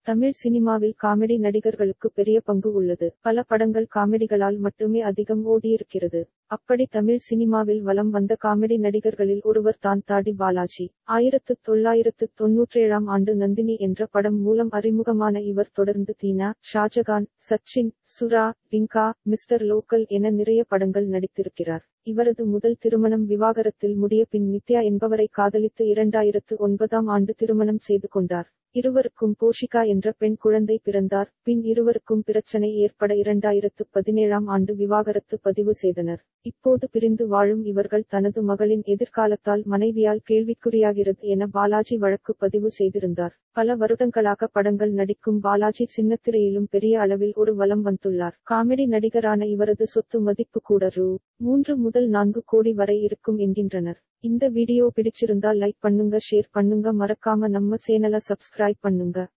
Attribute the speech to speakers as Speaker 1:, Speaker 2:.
Speaker 1: தமிழ் சினிமாவில் காமெடி நடிகர்களுக்கு பெரிய பங்கு உள்ளது பல படங்கள் காமெடிகளால் மட்டுமே அதிகம் ஓடியிருக்கிறது அப்படி தமிழ் சினிமாவில் வலம் வந்த காமெடி நடிகர்களில் ஒருவர் தான் தாடி பாலாஜி ஆயிரத்து தொள்ளாயிரத்து தொன்னூற்றேழாம் ஆண்டு நந்தினி என்ற படம் மூலம் அறிமுகமான இவர் தொடர்ந்து தீனா ஷாஜகான் சச்சின் சுரா பிங்கா மிஸ்டர் லோக்கல் என நிறைய படங்கள் நடித்திருக்கிறார் இவரது முதல் திருமணம் விவாகரத்தில் முடிய பின் நித்யா என்பவரை காதலித்து இரண்டாயிரத்து ஒன்பதாம் ஆண்டு திருமணம் செய்து கொண்டார் இருவருக்கும் போஷிகா என்ற பெண் குழந்தை பிறந்தார் பின் இருவருக்கும் பிரச்சனை ஏற்பட இரண்டாயிரத்து பதினேழாம் ஆண்டு விவாகரத்து பதிவு செய்தனர் இப்போது பிரிந்து வாழும் இவர்கள் தனது மகளின் எதிர்காலத்தால் மனைவியால் கேள்விக்குறியாகிறது என பாலாஜி வழக்கு பதிவு செய்திருந்தார் பல வருடங்களாக படங்கள் நடிக்கும் பாலாஜி சின்னத்திரையிலும் பெரிய அளவில் ஒரு வலம் வந்துள்ளார் காமெடி நடிகரான இவரது சொத்து மதிப்பு கூட ரூ மூன்று முதல் நான்கு கோடி வரை இருக்கும் என்கின்றனர் இந்த வீடியோ பிடிச்சிருந்தா லைக் பண்ணுங்க ஷேர் பண்ணுங்க மறக்காம நம்ம சேனலை சப்ஸ்கிரைப் பண்ணுங்க